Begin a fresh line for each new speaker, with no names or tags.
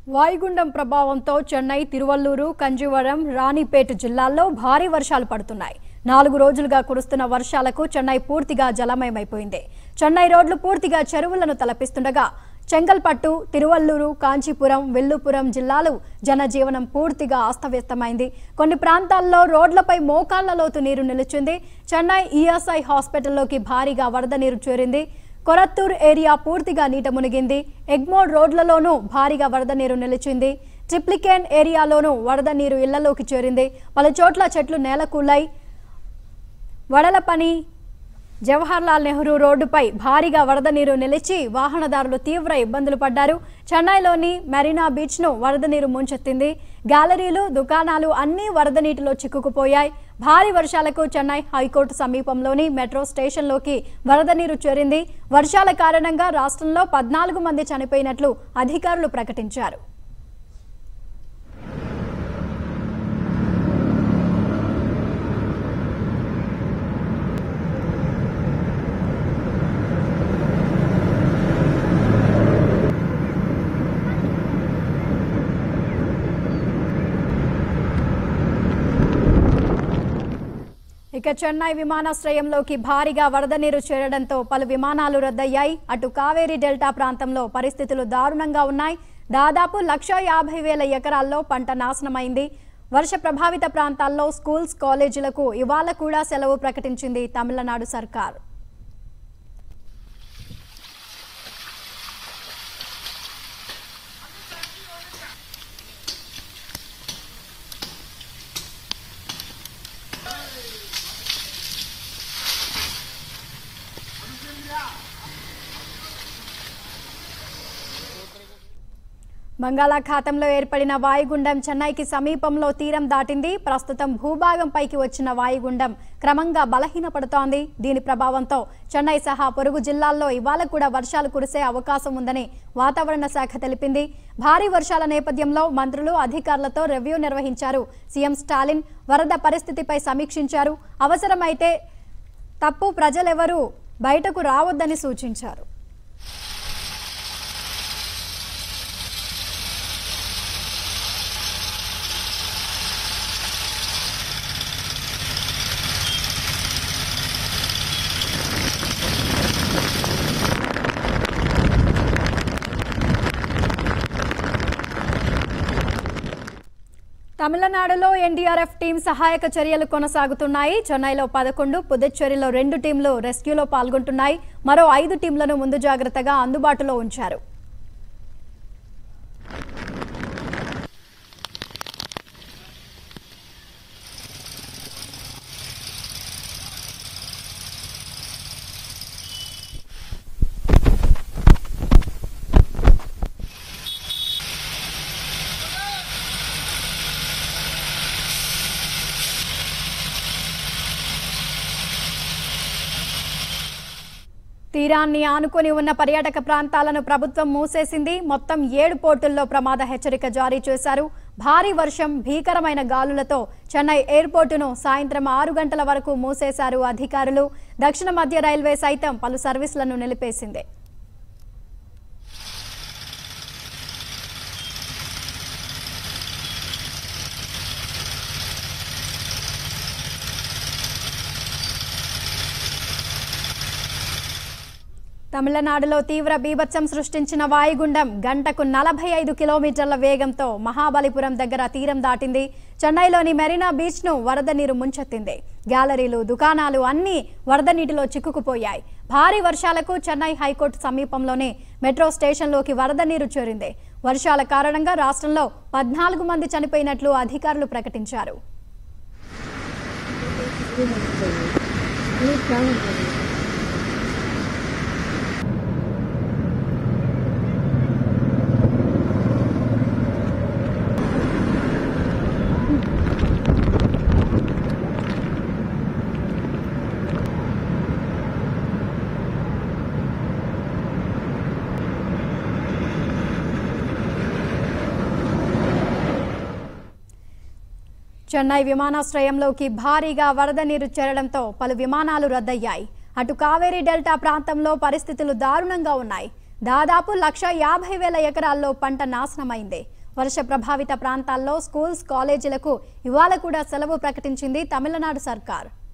వాయుగుండం ప్రభావంతో చెన్నై తిరువల్లూరు కంజీవరం రాణిపేట జిల్లాల్లో భారీ వర్షాలు పడుతున్నాయి నాలుగు రోజులుగా కురుస్తున్న వర్షాలకు చెన్నై పూర్తిగా జలమయమైపోయింది చెన్నై రోడ్లు పూర్తిగా చెరువులను తలపిస్తుండగా చెంగల్పట్టు తిరువల్లూరు కాంచీపురం వెల్లుపురం జిల్లాలు జనజీవనం పూర్తిగా అస్తవ్యస్తమైంది కొన్ని ప్రాంతాల్లో రోడ్లపై మోకాళ్ల లోతు నీరు నిలిచింది చెన్నై ఈఎస్ఐ హాస్పిటల్లోకి భారీగా వరద నీరు చేరింది కొరత్తూర్ ఏరియా పూర్తిగా నీట మునిగింది ఎగ్మోర్ రోడ్లలోనూ భారీగా వరద నీరు నిలిచింది ట్రిప్లికేన్ ఏరియాలోనూ వరద నీరు ఇళ్లలోకి చేరింది పలు చోట్ల చెట్లు నేలకూలాయి వడలపని జవహర్లాల్ నెహ్రూ రోడ్డుపై భారీగా వరద నీరు నిలిచి వాహనదారులు తీవ్ర ఇబ్బందులు పడ్డారు చెన్నైలోని మెరీనా బీచ్ను వరద నీరు ముంచెత్తింది గ్యాలరీలు దుకాణాలు అన్నీ వరద నీటిలో చిక్కుకుపోయాయి భారీ వర్షాలకు చెన్నై హైకోర్టు సమీపంలోని మెట్రో స్టేషన్లోకి వరద నీరు చేరింది వర్షాల కారణంగా రాష్ట్రంలో పద్నాలుగు మంది చనిపోయినట్లు అధికారులు ప్రకటించారు ఇక చెన్నై విమానాశ్రయంలోకి భారీగా వరద నీరు చేరడంతో పలు విమానాలు రద్దయ్యాయి అటు కావేరీ డెల్టా ప్రాంతంలో పరిస్థితులు దారుణంగా ఉన్నాయి దాదాపు లక్ష యాభై వేల ఎకరాల్లో పంట నాశనమైంది వర్ష ప్రభావిత ప్రాంతాల్లో స్కూల్స్ కాలేజీలకు ఇవాళ కూడా సెలవు ప్రకటించింది తమిళనాడు సర్కార్ బంగాళాఖాతంలో ఏర్పడిన వాయుగుండం చెన్నైకి సమీపంలో తీరం దాటింది ప్రస్తుతం భూభాగంపైకి వచ్చిన వాయుగుండం క్రమంగా బలహీనపడుతోంది దీని ప్రభావంతో చెన్నై సహా పొరుగు జిల్లాల్లో ఇవాళ కూడా వర్షాలు కురిసే అవకాశం ఉందని వాతావరణ శాఖ తెలిపింది భారీ వర్షాల నేపథ్యంలో మంత్రులు అధికారులతో రివ్యూ నిర్వహించారు సీఎం స్టాలిన్ వరద పరిస్థితిపై సమీక్షించారు అవసరమైతే తప్పు ప్రజలెవరూ బయటకు రావద్దని సూచించారు తమిళనాడులో ఎన్డీఆర్ఎఫ్ టీం సహాయక చర్యలు కొనసాగుతున్నాయి చెన్నైలో పదకొండు పుదుచ్చేరిలో రెండు టీంలు రెస్క్యూలో పాల్గొంటున్నాయి మరో ఐదు టీంలను ముందు జాగ్రత్తగా అందుబాటులో ఉంచారు తీరాన్ని ఆనుకొని ఉన్న పర్యాటక ప్రాంతాలను ప్రభుత్వం మూసేసింది మొత్తం ఏడు పోర్టుల్లో ప్రమాద హెచ్చరిక జారీ చేశారు భారీ వర్షం భీకరమైన గాలులతో చెన్నై ఎయిర్పోర్టును సాయంత్రం ఆరు గంటల వరకు మూసేశారు అధికారులు దక్షిణ మధ్య రైల్వే సైతం పలు సర్వీసులను నిలిపేసింది తమిళనాడులో తీవ్ర బీభత్సం సృష్టించిన వాయుగుండం గంటకు నలభై ఐదు కిలోమీటర్ల వేగంతో మహాబలిపురం దగ్గర తీరం దాటింది చెన్నైలోని మెరీనా బీచ్ను వరద నీరు ముంచెత్తింది గ్యాలరీలు దుకాణాలు అన్నీ వరద నీటిలో చిక్కుకుపోయాయి భారీ వర్షాలకు చెన్నై హైకోర్టు సమీపంలోని మెట్రో స్టేషన్లోకి వరద నీరు చేరింది వర్షాల కారణంగా రాష్ట్రంలో పద్నాలుగు మంది చనిపోయినట్లు అధికారులు ప్రకటించారు చెన్నై విమానాశ్రయంలోకి భారీగా వరద నీరు చేరడంతో పలు విమానాలు రద్దయ్యాయి అటు కావేరీ డెల్టా ప్రాంతంలో పరిస్థితులు దారుణంగా ఉన్నాయి దాదాపు లక్ష యాభై వేల ఎకరాల్లో పంట నాశనమైంది వర్ష ప్రభావిత ప్రాంతాల్లో స్కూల్స్ కాలేజీలకు ఇవాళ కూడా సెలవు ప్రకటించింది తమిళనాడు సర్కార్